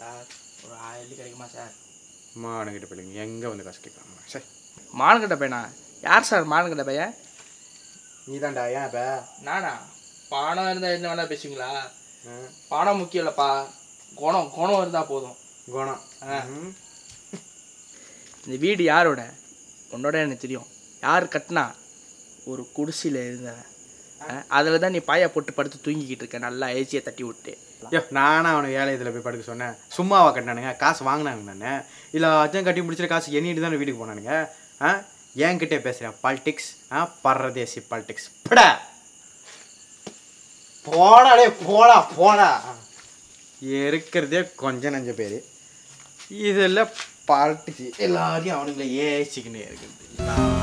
Sir ஒரு ஆயிரம் வெள்ளி கிடைக்குமா சார் மானங்கிட்ட பிள்ளைங்க எங்கே வந்து காசு கேட்குறாங்க சரி மானுக்கிட்ட பையனா யார் சார் மானுக்கிட்ட பையன் நீ தான்டா ஏன் இப்போ நானா பணம் இருந்தால் என்ன வேணா பேசுவீங்களா பணம் முக்கியம் இல்லைப்பா குணம் குணம் இருந்தால் போதும் குணம் ஆ. இந்த வீடு யாரோட உன்னோட எனக்கு தெரியும் யார் கட்டினா ஒரு குடிசையில் இருந்தவன் அதில் தான் நீ பாயா போட்டு படுத்து தூங்கிக்கிட்டு இருக்க நல்லா ஏசியை தட்டி விட்டு ஐயோ நானா அவனுக்கு ஏழை இதில் போய் படுக்க சொன்னேன் சும்மாவா கட்டினானுங்க காசு வாங்கினாங்க நான் இல்லை அச்சம் கட்டி முடிச்சிட்டு காசு எண்ணிட்டு தானே வீட்டுக்கு போனானுங்க ஆ என்கிட்டே பேசுகிறேன் பாலிடிக்ஸ் ஆ பரதேசி பாலிடிக்ஸ் படா போடாடே போடா போடா இருக்கிறதே கொஞ்சம் நஞ்ச பேர் இதில் பாலிடிக்ஸ் எல்லாரையும் அவனுங்களை ஏசிக்கினே இருக்குது